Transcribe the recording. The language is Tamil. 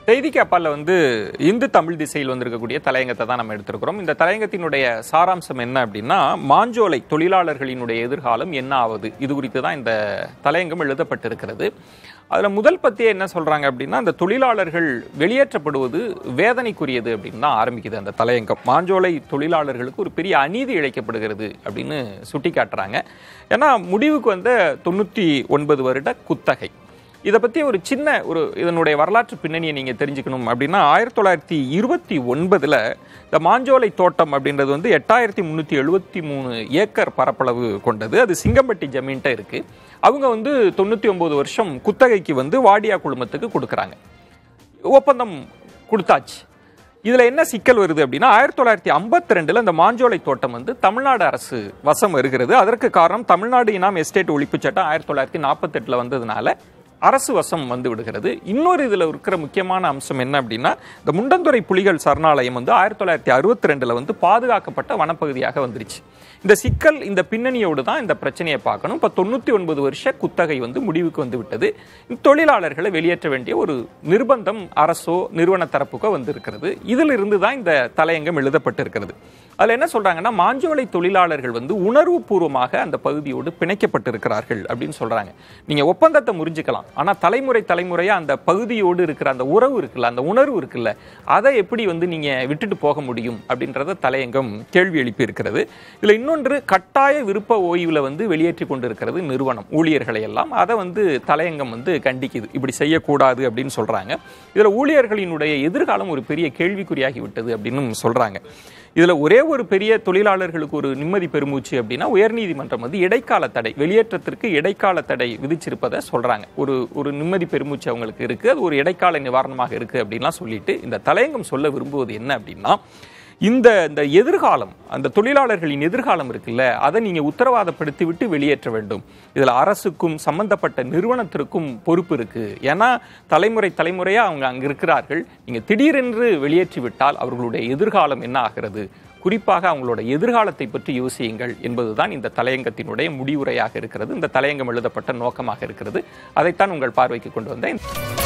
செய்திக்கு அப்பால வந்து இந்து தமிழ் திசையில் வந்திருக்கக்கூடிய தலையங்கத்தை தான் நம்ம எடுத்திருக்கிறோம் இந்த தலையங்கத்தினுடைய சாராம்சம் என்ன அப்படின்னா மாஞ்சோலை தொழிலாளர்களினுடைய எதிர்காலம் என்ன ஆவது இது குறித்து தான் இந்த தலையங்கம் எழுதப்பட்டிருக்கிறது அதுல முதல் பத்தியே என்ன சொல்றாங்க அப்படின்னா அந்த தொழிலாளர்கள் வெளியேற்றப்படுவது வேதனைக்குரியது அப்படின்னு தான் ஆரம்பிக்குது அந்த தலையங்கம் மாஞ்சோலை தொழிலாளர்களுக்கு ஒரு பெரிய அநீதி இழைக்கப்படுகிறது அப்படின்னு சுட்டி காட்டுறாங்க ஏன்னா முடிவுக்கு வந்த தொண்ணூற்றி ஒன்பது வருட குத்தகை இதை பற்றி ஒரு சின்ன ஒரு இதனுடைய வரலாற்று பின்னணியை நீங்கள் தெரிஞ்சுக்கணும் அப்படின்னா ஆயிரத்தி தொள்ளாயிரத்தி இருபத்தி ஒன்பதில் இந்த மாஞ்சோலை தோட்டம் அப்படின்றது வந்து எட்டாயிரத்தி முந்நூற்றி எழுபத்தி மூணு ஏக்கர் பரப்பளவு கொண்டது அது சிங்கம்பட்டி ஜமீன்ட்ட இருக்குது அவங்க வந்து தொண்ணூற்றி ஒம்பது வருஷம் குத்தகைக்கு வந்து வாடியா குழுமத்துக்கு கொடுக்குறாங்க ஒப்பந்தம் கொடுத்தாச்சு இதுல என்ன சிக்கல் வருது அப்படின்னா ஆயிரத்தி தொள்ளாயிரத்தி ஐம்பத்தி ரெண்டுல இந்த மாஞ்சோலை தோட்டம் வந்து தமிழ்நாடு அரசு வசம் வருகிறது அதற்கு காரணம் தமிழ்நாடு இனாம் எஸ்டேட் ஒழிப்பு சட்டம் ஆயிரத்தி தொள்ளாயிரத்தி நாற்பத்தெட்டுல வந்ததுனால அரசு வசம் வந்து விடுகிறது இன்னொரு இதுல இருக்கிற முக்கியமான அம்சம் என்ன அப்படின்னா இந்த முண்டந்துறை புலிகள் சரணாலயம் வந்து ஆயிரத்தி தொள்ளாயிரத்தி அறுபத்தி ரெண்டுல வந்து பாதுகாக்கப்பட்ட வனப்பகுதியாக வந்துருச்சு இந்த சிக்கல் இந்த பின்னணியோடு தான் இந்த பிரச்சனையை பார்க்கணும் இப்போ தொண்ணூற்றி ஒன்பது வருஷ குத்தகை வந்து முடிவுக்கு வந்து விட்டது இந்த தொழிலாளர்களை வெளியேற்ற வேண்டிய ஒரு நிர்பந்தம் அரசோ நிறுவன தரப்புக்கோ வந்திருக்கிறது இதிலிருந்து தான் இந்த தலையங்கம் எழுதப்பட்டிருக்கிறது அதில் என்ன சொல்றாங்கன்னா மாஞ்சோலை தொழிலாளர்கள் வந்து உணர்வுபூர்வமாக அந்த பகுதியோடு பிணைக்கப்பட்டிருக்கிறார்கள் அப்படின்னு சொல்றாங்க நீங்க ஒப்பந்தத்தை முறிஞ்சுக்கலாம் ஆனா தலைமுறை தலைமுறையா அந்த பகுதியோடு இருக்கிற அந்த உறவு இருக்குல்ல அந்த உணர்வு இருக்குல்ல அதை எப்படி வந்து நீங்க விட்டுட்டு போக முடியும் அப்படின்றத தலையங்கம் கேள்வி எழுப்பி இருக்கிறது இதுல இன்னொன்று கட்டாய விருப்ப ஓய்வுல வந்து வெளியேற்றி கொண்டிருக்கிறது நிறுவனம் ஊழியர்களை எல்லாம் அதை வந்து தலையங்கம் வந்து கண்டிக்குது இப்படி செய்யக்கூடாது அப்படின்னு சொல்றாங்க இதுல ஊழியர்களினுடைய எதிர்காலம் ஒரு பெரிய கேள்விக்குறியாகி விட்டது அப்படின்னு சொல்றாங்க இதுல ஒரே ஒரு பெரிய தொழிலாளர்களுக்கு ஒரு நிம்மதி பெருமூச்சு அப்படின்னா உயர்நீதிமன்றம் வந்து இடைக்கால தடை வெளியேற்றத்திற்கு இடைக்கால தடை விதிச்சிருப்பதை சொல்றாங்க ஒரு ஒரு நிம்மதி பெருமூச்சு அவங்களுக்கு இருக்கு அது ஒரு இடைக்கால நிவாரணமாக இருக்கு அப்படின்லாம் சொல்லிட்டு இந்த தலையங்கம் சொல்ல விரும்புவது என்ன அப்படின்னா இந்த இந்த எதிர்காலம் அந்த தொழிலாளர்களின் எதிர்காலம் இருக்குல்ல அதை நீங்க உத்தரவாதப்படுத்தி விட்டு வெளியேற்ற வேண்டும் இதுல அரசுக்கும் சம்பந்தப்பட்ட நிறுவனத்திற்கும் பொறுப்பு இருக்கு ஏன்னா தலைமுறை தலைமுறையா அவங்க அங்க இருக்கிறார்கள் நீங்க திடீரென்று வெளியேற்றி விட்டால் அவர்களுடைய எதிர்காலம் என்ன ஆகிறது குறிப்பாக அவங்களோட எதிர்காலத்தை பற்றி யோசியுங்கள் என்பதுதான் இந்த தலையங்கத்தினுடைய முடிவுரையாக இருக்கிறது இந்த தலையங்கம் எழுதப்பட்ட நோக்கமாக இருக்கிறது அதைத்தான் உங்கள் பார்வைக்கு கொண்டு வந்தேன்